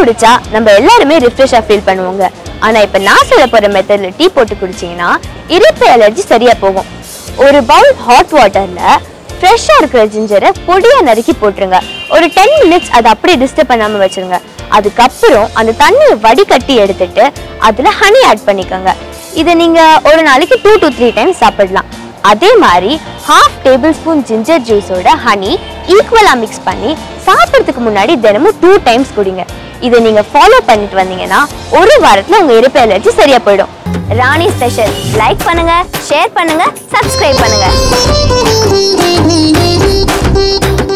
குடிச்சா நம்ம எல்லாருமே ரிஃப்ரெஷ்ஷா ஃபீல் பண்ணுவோங்க ஆனா இப்ப நான் சொல்ல போற மெத்தட்ல டீ போட்டு குடிச்சீங்கன்னா இரிப்பு அலர்ஜி சரியா போகும் ஒரு பவுல் ஹாட் வாட்டர்ல ஃப்ரெஷ்ஷாக இருக்கிற ஜிஞ்சரை பொடியா நறுக்கி போட்டுருங்க ஒரு டென் மினிட்ஸ் அதை அப்படியே டிஸ்டர்ப் பண்ணாம வச்சிருங்க அதுக்கப்புறம் அந்த தண்ணியை வடிகட்டி எடுத்துட்டு அதுல ஹனி ஆட் பண்ணிக்கோங்க இதை நீங்க ஒரு நாளைக்கு டூ டு த்ரீ டைம்ஸ் சாப்பிடலாம் அதே மாதிரி ஹாஃப் டேபிள் ஸ்பூன் ஜிஞ்சர் ஜூஸோட ஹனி ஈக்குவலா மிக்ஸ் பண்ணி சாப்பிட்றதுக்கு முன்னாடி தினமும் டூ டைம்ஸ் குடிங்க இதை நீங்க ஃபாலோ பண்ணிட்டு வந்தீங்கன்னா ஒரு வாரத்துல உங்க இருப்பு அலர்ஜி சரியா போயிடும் ராணி ஸ்பெஷல் லைக் பண்ணுங்க ஷேர் பண்ணுங்க சப்ஸ்கிரைப் பண்ணுங்க